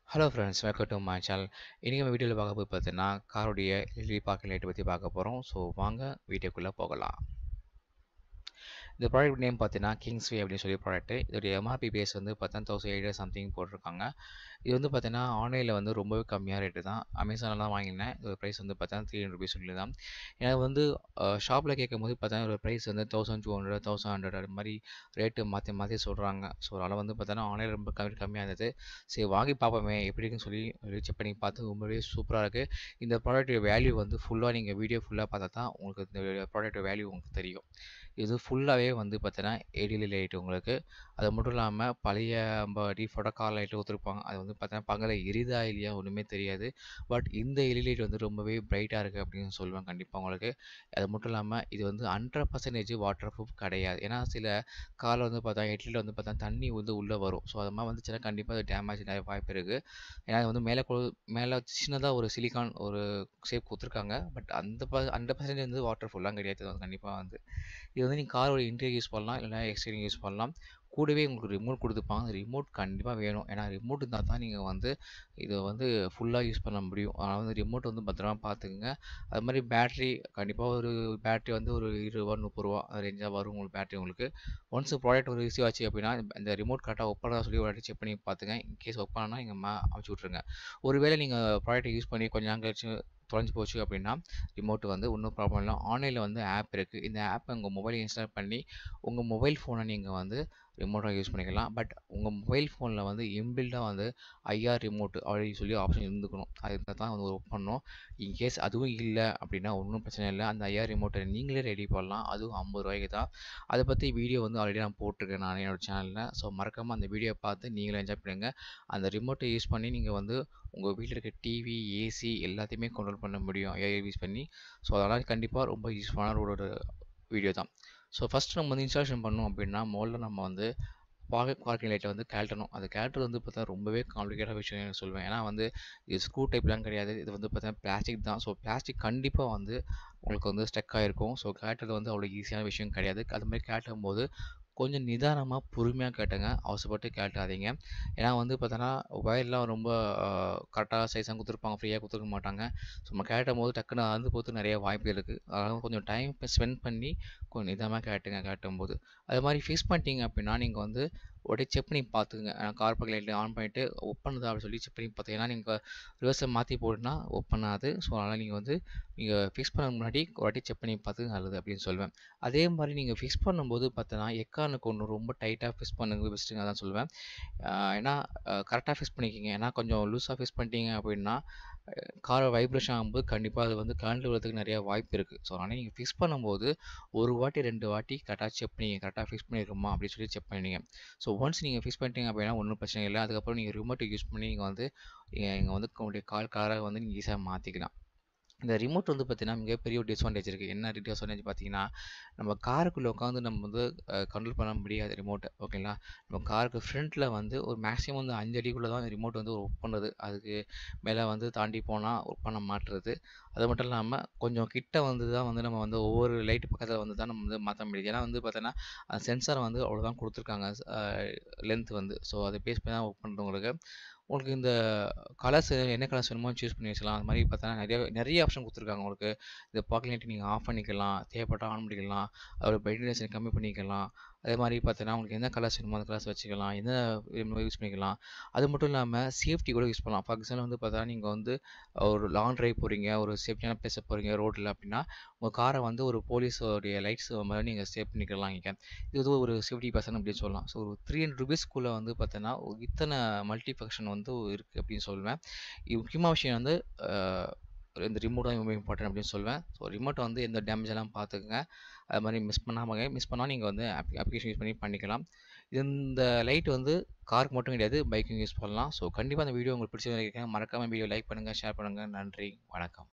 hello friends welcome to my channel இன்றைக்கி நம்ம வீடியோவில் பார்க்க போய் பார்த்தீங்கன்னா காருடைய எல்இடி பார்க்கிங் லைட்டை பற்றி பார்க்க போகிறோம் ஸோ வாங்க வீடியோக்குள்ளே போகலாம் இந்த ப்ராடக்ட் நேம் பார்த்தீங்கன்னா கிங்ஸ்வே அப்படின்னு சொல்லி ப்ராடக்ட் இதோடைய எம்ஆர்பி பேஸ் வந்து பார்த்தீங்கன்னா தௌசண்ட் எயிட் சம்திங் போட்டிருக்காங்க இது வந்து பார்த்தீங்கன்னா ஆன்லைனில் வந்து ரொம்பவே கம்மியாக ரேட்டு தான் அமேசானில் தான் வாங்கினேன் இதோட ப்ரைஸ் வந்து பார்த்தீங்கன்னா த்ரீ ஹண்ட்ரட் ருபீஸ் சொல்லி தான் எனக்கு வந்து ஷாப்பில் கேட்கும் போது பார்த்தீங்கன்னா ஒரு ப்ரைஸ் வந்து thousand two hundred thousand hundred அது மாதிரி ரேட்டு மாற்றி மாற்றி சொல்கிறாங்க ஸோ அதனால் வந்து பார்த்தீங்கன்னா ஆன்லைனில் ரொம்ப கம்மி கம்மியாக இருந்தது சரி வாங்கி பார்ப்போமே எப்படின்னு சொல்லி செக் பண்ணி பார்த்து ரொம்பவே சூப்பராக இருக்குது இந்த ப்ராடக்ட் வேல்யூ வந்து ஃபுல்லாக நீங்கள் வீடியோ ஃபுல்லாக பார்த்தா தான் உங்களுக்கு இந்த ப்ராடக்ட் வேல்யூ உங்களுக்கு தெரியும் இது ஃபுல்லாகவே வந்து பார்த்தீங்கன்னா எடிஎல் லைட் உங்களுக்கு அது மட்டும் இல்லாமல் பழைய நம்ம டிஃபால்ட்டாக கார் லைட்டு ஒத்துருப்பாங்க அது வந்து பார்த்தீங்கன்னா பகல எரிதா இல்லையா ஒன்றுமே தெரியாது பட் இந்த எலி லைட் வந்து ரொம்பவே பிரைட்டாக இருக்குது அப்படின்னு சொல்லுவேன் கண்டிப்பாக உங்களுக்கு அது மட்டும் இல்லாமல் இது வந்து ஹண்ட்ரட் பர்சன்டேஜ் வாட்டர் ப்ரூஃப் கிடையாது ஏன்னா சில காரில் வந்து பார்த்தா ஹெட்லைட் வந்து பார்த்தா தண்ணி வந்து உள்ளே வரும் ஸோ அது மாதிரி வந்துச்சுன்னா கண்டிப்பாக அது டேமேஜ் நிறைய வாய்ப்பு இருக்குது ஏன்னா அது வந்து மேலே மேலே சின்னதாக ஒரு சிலிக்கான் ஒரு ஷேப் கொடுத்துருக்காங்க பட் அந்த ப ஹண்ட்ரட் பர்சன்டேஜ் வந்து வாட்டர் ஃபுல்லாக கிடையாது அது கண்டிப்பாக வந்து இது வந்து நீங்கள் காரோட இன்டீரியர் யூஸ் பண்ணலாம் இல்லைனா எக்ஸ்டீரியர் யூஸ் பண்ணலாம் கூடவே உங்களுக்கு ரிமோட் கொடுத்துப்பாங்க அந்த ரிமோட் கண்டிப்பாக வேணும் ஏன்னா ரிமோட் இருந்தால் தான் நீங்கள் வந்து இதை வந்து ஃபுல்லாக யூஸ் பண்ண முடியும் அதனால் வந்து ரிமோட் வந்து பத்திரமா பார்த்துக்குங்க அது மாதிரி பேட்ரி கண்டிப்பாக ஒரு பேட்ரி வந்து ஒரு இருபது ரூபா முப்பது ரூபா ரேஞ்சாக வரும் உங்களுக்கு பேட்ரி உங்களுக்கு ஒன்ஸ் ப்ராடக்ட் ஒரு ரிசீவ் ஆச்சு அப்படின்னா இந்த ரிமோட் கரெக்டாக ஒர்க் பண்ணதா சொல்லி ஒரு வாட்டி செக் பண்ணி பார்த்துங்க இன்கேஸ் ஒர்க் பண்ணால் நீங்கள் மா அமுச்சு விட்ருங்க ஒருவேளை நீங்கள் ப்ராடக்ட்டை யூஸ் பண்ணி கொஞ்சம் நாள் கழிச்சு தொலைஞ்சு போச்சு அப்படின்னா ரிமோட் வந்து ஒன்றும் ப்ராப்ளம் இல்லை ஆன்லைனில் வந்து ஆப் இருக்குது இந்த ஆப்பை உங்கள் மொபைல் இன்ஸ்டால் பண்ணி உங்கள் மொபைல் ஃபோனை நீங்கள் வந்து ரிமோட்டாக யூஸ் பண்ணிக்கலாம் பட் உங்கள் மொபைல் ஃபோனில் வந்து இன்பில்டாக வந்து ஐஆர் ரிமோட் அப்படி சொல்லி ஆப்ஷன் இருந்துக்கணும் அதுக்கு தான் வந்து ஒர்க் பண்ணணும் இன்கேஸ் அதுவும் இல்லை அப்படின்னா ஒன்றும் பிரச்சனை இல்லை அந்த ஐஆர் ரிமோட்டை நீங்களே ரெடி பண்ணலாம் அதுவும் ஐம்பது ரூபாய்க்கு தான் அதை பற்றி வீடியோ வந்து ஆல்ரெடி நான் போட்டிருக்கேன் நான் என்னோடய சேனலில் ஸோ மறக்காமல் அந்த வீடியோ பார்த்து நீங்களும் என்ஜாய் பண்ணுங்கள் அந்த ரிமோட்டை யூஸ் பண்ணி நீங்கள் வந்து உங்கள் வீட்டில் இருக்க டிவி ஏசி எல்லாத்தையுமே கண்ட்ரோல் பண்ண முடியும் ஏஐ யூஸ் பண்ணி ஸோ அதனால் கண்டிப்பாக ரொம்ப யூஸ்ஃபுல்லான ஒரு வீடியோ தான் ஸோ ஃபஸ்ட்டு நம்ம வந்து இன்ஸ்டாலேஷன் பண்ணோம் அப்படின்னா முதல்ல நம்ம வந்து பாக்கெட் பார்க்கிங் லைட்டை வந்து கழட்டணும் அது கழட்டுறது வந்து பார்த்தா ரொம்பவே காம்ப்ளிகேட்டான விஷயம் நான் சொல்லுவேன் ஏன்னா வந்து இது ஸ்க்ரூ டைப்லாம் கிடையாது இது வந்து பார்த்தீங்கன்னா பிளாஸ்டிக் தான் ஸோ பிளாஸ்டிக் கண்டிப்பாக வந்து உங்களுக்கு வந்து ஸ்டக் ஆகிருக்கும் ஸோ கழட்டுறது வந்து அவ்வளோ ஈஸியான விஷயம் கிடையாது அது மாதிரி கழட்டும் போது கொஞ்சம் நிதானமாக பொறுமையாக கேட்டுங்க அவசரப்பட்டு கேட்டாதீங்க ஏன்னா வந்து பார்த்தோன்னா ஒயர்லாம் ரொம்ப கரெக்டாக சைஸாக கொடுத்துருப்பாங்க ஃப்ரீயாக கொடுத்துருக்க மாட்டாங்க ஸோ நம்ம கேட்டும் போது டக்குன்னு அறுந்து போகிறதுக்கு நிறைய வாய்ப்பு இருக்குது அதனால் கொஞ்சம் டைம் ஸ்பெண்ட் பண்ணி கொஞ்சம் நிதானமாக கேட்டுங்க கேட்டும் போது அது மாதிரி ஃபிக்ஸ் பண்ணிட்டீங்க அப்படின்னா நீங்கள் வந்து உடனே செக் பண்ணி பார்த்துக்குங்க கார் பக்கம் லைட்டில் ஆன் பண்ணிவிட்டு ஒர்க் பண்ணுதா அப்படின்னு சொல்லி செக் பண்ணி பார்த்தீங்கன்னா நீங்கள் ரிவர்ஸை மாற்றி போட்டுனா ஒர்க் பண்ணாது ஸோ அதனால் நீங்கள் வந்து நீங்கள் ஃபிக்ஸ் பண்ண முன்னாடி ஒரு வாட்டி செக் பண்ணி பார்த்து நல்லது அப்படின்னு சொல்லுவேன் அதே மாதிரி நீங்கள் ஃபிக்ஸ் பண்ணும்போது பார்த்தோன்னா எக்கானுக்கு ஒன்று ரொம்ப டைட்டாக ஃபிக்ஸ் பண்ணுங்க பெஸ்ட்டுங்க தான் சொல்லுவேன் ஏன்னா கரெக்டாக ஃபிக்ஸ் பண்ணிக்கிங்க ஏன்னா கொஞ்சம் லூஸாக ஃபிக்ஸ் பண்ணிட்டீங்க அப்படின்னா காரை வைப்ரேஷன் ஆகும்போது கண்டிப்பாக அது வந்து கரண்ட் விழுறதுக்கு நிறைய வாய்ப்பு இருக்குது ஸோ அதனால் நீங்கள் ஃபிக்ஸ் பண்ணும்போது ஒரு வாட்டி ரெண்டு வாட்டி கரெக்டாக செக் பண்ணிங்க கரெக்டாக ஃபிக்ஸ் பண்ணியிருக்கோமா அப்படின்னு சொல்லி செக் பண்ணிங்க ஸோ ஒன்ஸ் நீங்கள் ஃபிக்ஸ் பண்ணிட்டீங்க அப்படின்னா ஒன்றும் பிரச்சனை இல்லை அதுக்கப்புறம் நீங்கள் ரிமோட்டை யூஸ் பண்ணி நீங்கள் வந்து இங்கே வந்து உங்களுடைய கால் காரை வந்து நீங்கள் ஈஸியாக மாற்றிக்கலாம் இந்த ரிமோட் வந்து பார்த்தீங்கன்னா மிகப்பெரிய ஒரு டிஸ்அட்வான்டேஜ் இருக்குது என்ன டிஸ்அட்வான்டேஜ் பார்த்தீங்கன்னா நம்ம காருக்குள்ளே உட்காந்து நம்ம வந்து கண்ட்ரோல் பண்ண முடியாது ரிமோட்டை ஓகேங்களா நம்ம காருக்கு ஃப்ரண்ட்டில் வந்து ஒரு மேக்ஸிமம் வந்து அஞ்சு அடிக்குள்ளே தான் ரிமோட் வந்து ஒர்க் பண்ணுறது அதுக்கு மேலே வந்து தாண்டி போனால் ஒர்க் பண்ண மாட்டுறது அது மட்டும் இல்லாமல் கொஞ்சம் கிட்ட வந்து தான் வந்து நம்ம வந்து ஒவ்வொரு லைட்டு பக்கத்தில் வந்து தான் நம்ம வந்து மாற்ற முடியுது ஏன்னா வந்து பார்த்தோன்னா அந்த சென்சார் வந்து அவ்வளோதான் கொடுத்துருக்காங்க லென்த் வந்து ஸோ அதை பேஸ் பண்ணி தான் ஒர்க் பண்ணுறது உங்களுக்கு உங்களுக்கு இந்த கலர்ஸ் என்ன கலர்ஸ் வேணுமோ சூஸ் பண்ணி வச்சுக்கலாம் அது மாதிரி பார்த்தா நிறைய நிறைய ஆப்ஷன் கொடுத்துருக்காங்க உங்களுக்கு இந்த பாக்கெட் லைட் நீங்கள் ஆஃப் பண்ணிக்கலாம் தேவைப்பட்டால் ஆன் பண்ணிக்கலாம் அதோட பிரைட்னஸ் கம்மி பண்ணிக்கலாம் அதே மாதிரி பார்த்தீங்கன்னா உங்களுக்கு என்ன கலர்ஸ் வேணுமோ அந்த கலர்ஸ் வச்சுக்கலாம் என்ன யூஸ் பண்ணிக்கலாம் அது மட்டும் இல்லாமல் சேஃப்டி கூட யூஸ் பண்ணலாம் ஃபார் எக்ஸாம்பிள் வந்து பார்த்தா நீங்கள் வந்து ஒரு லாங் ட்ரைவ் போகிறீங்க ஒரு சேஃப்டியான பிளேஸை போகிறீங்க ரோட்டில் அப்படின்னா உங்கள் காரை வந்து ஒரு போலீஸோடைய லைட்ஸ் மாதிரி நீங்கள் சேவ் பண்ணிக்கலாம் இங்கே இது வந்து ஒரு சேஃப்டி பர்சன் அப்படின்னு சொல்லலாம் ஸோ ஒரு த்ரீ ஹண்ட்ரட் ருபீஸ்க்குள்ளே வந்து பார்த்தீங்கன்னா இத்தனை மல்டி ஃபங்க்ஷன் வந்து இருக்குது அப்படின்னு சொல்லுவேன் முக்கியமான விஷயம் வந்து இந்த ரிமோட் தான் ரொம்ப இம்பார்ட்டன்ட் அப்படின்னு சொல்லுவேன் ஸோ ரிமோட்டை வந்து எந்த டேமேஜ் எல்லாம் பார்த்துக்குங்க அது மாதிரி மிஸ் பண்ணாமல் மிஸ் பண்ணால் நீங்கள் வந்து அப்ளிகேஷன் யூஸ் பண்ணி பண்ணிக்கலாம் இந்த லைட் வந்து காருக்கு மட்டும் கிடையாது பைக்கும் யூஸ் பண்ணலாம் ஸோ கண்டிப்பாக அந்த வீடியோ உங்களுக்கு பிடிச்சிருக்கேன் மறக்காமல் வீடியோ லைக் பண்ணுங்கள் ஷேர் பண்ணுங்கள் நன்றி வணக்கம்